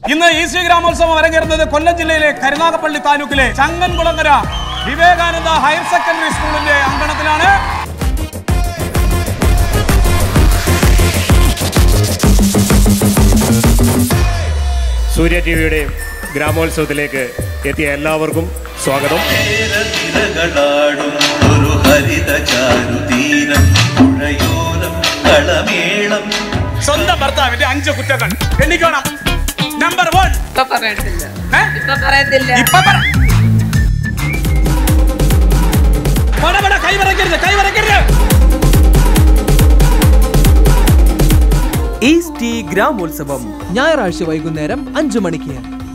ഇന്ന് ഈശ്വരി ഗ്രാമോത്സവം അരങ്ങേറുന്നത് കൊല്ലം ജില്ലയിലെ കരുനാഗപ്പള്ളി താലൂക്കിലെ ചങ്ങൻകുളങ്ങര വിവേകാനന്ദ ഹയർ സെക്കൻഡറി സ്കൂളിന്റെ അങ്കണത്തിലാണ് സൂര്യ ടി വിയുടെ ഗ്രാമോത്സവത്തിലേക്ക് എത്തിയ എല്ലാവർക്കും സ്വാഗതം തിരകളാടും ഒരു ഹരിത ചാരുതീരം പുഴയോരം കളമേളം സ്വന്തം ഭർത്താവിന്റെ അഞ്ച് കുറ്റങ്ങൾ എണ്ണിക്കണം നമ്പർ വൺ ഇപ്പൊ പറയത്തില്ല ഏ? ഇപ്പൊ പറയത്തില്ല ഇപ്പൊ പറ പട പട കൈ വരയ്ക്കരുത് കൈ വരയ്ക്കരുത് ഈസ്റ്റ് ഗ്രാമോത്സവം ഞായറാഴ്ച വൈകുന്നേരം അഞ്ചു മണിക്ക്